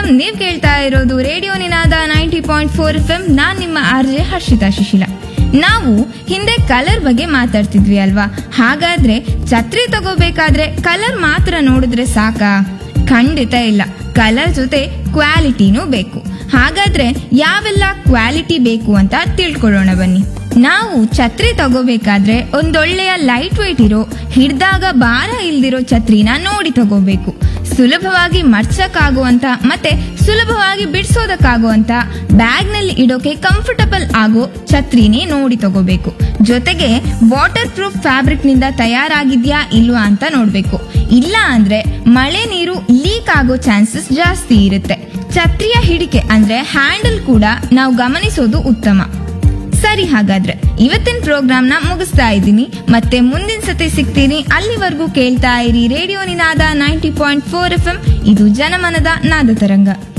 welcome ನೀವ್ ಕೇಳ್ತಾ ಇರೋದು radio Ninada ninety point four F M ನಾನ್ ನಿಮ್ಮ ಆರ್ ಜೆ ಹರ್ಷಿತಾ ಶಿಶಿಲ ನಾವು ಹಿಂದೆ ಕಲರ್ ಬಗ್ಗೆ ಮಾತಾಡ್ತಿದ್ವಿ ಅಲ್ವಾ ಹಾಗಾದ್ರೆ ಛತ್ರಿ ತಗೋಬೇಕಾದ್ರೆ ಕಲರ್ ಮಾತ್ರ ನೋಡಿದ್ರೆ ಸಾಕಾ ಖಂಡಿತ ಇಲ್ಲ ಕಲರ್ ಜೊತೆ ಕ್ವಾಲಿಟಿನೂ ಬೇಕು ಹಾಗಾದ್ರೆ ಯಾವೆಲ್ಲ ಕ್ವಾಲಿಟಿ ಬೇಕು ಅಂತ ತಿಳ್ಕೊಳ್ಳೋಣ ಬನ್ನಿ ನಾವು ಛತ್ರಿ ತಗೋಬೇಕಾದ್ರೆ ಒಂದೊಳ್ಳೆಯ ಲೈಟ್ weight ಇರೋ ಹಿಡ್ದಾಗ ಭಾರ ಇಲ್ದಿರೋ ಛತ್ರಿನ ನೋಡಿ ತಗೋಬೇಕು ಸುಲಭವಾಗಿ ಮರ್ಚಕ್ಕಾಗುವಂತ ಮತ್ತೆ ಸುಲಭವಾಗಿ ಬಿಡಿಸೋದಕ್ಕಾಗುವಂತ ಬ್ಯಾಗ್ನಲ್ಲಿ ಇಡೋಕೆ ಕಂಫರ್ಟಬಲ್ ಆಗೋ ಛತ್ರಿನೇ ನೋಡಿ ತಗೋಬೇಕು ಜೊತೆಗೆ ವಾಟರ್ ಪ್ರೂಫ್ ಫ್ಯಾಬ್ರಿಕ್ ನಿಂದ ತಯಾರಾಗಿದ್ಯಾ ಇಲ್ವಾ ಅಂತ ನೋಡ್ಬೇಕು ಇಲ್ಲ ಅಂದ್ರೆ ಮಳೆ ನೀರು ಲೀಕ್ ಆಗೋ ಚಾನ್ಸಸ್ ಜಾಸ್ತಿ ಇರುತ್ತೆ ಛತ್ರಿಯ ಹಿಡಿಕೆ ಅಂದ್ರೆ ಹ್ಯಾಂಡಲ್ ಕೂಡ ನಾವು ಗಮನಿಸೋದು ಉತ್ತಮ ಸರಿ ಹಾಗಾದ್ರೆ ಇವತ್ತಿನ ಪ್ರೋಗ್ರಾಮ್ನ ಮುಗಿಸ್ತಾ ಇದ್ದೀನಿ ಮತ್ತೆ ಮುಂದಿನ ಸತಿ ಸಿಗ್ತೀನಿ ಅಲ್ಲಿವರೆಗೂ ಕೇಳ್ತಾ ಇರಿ radio Ninada ninety point four F M ಇದು ಜನಮನದ ನಾದ ತರಂಗ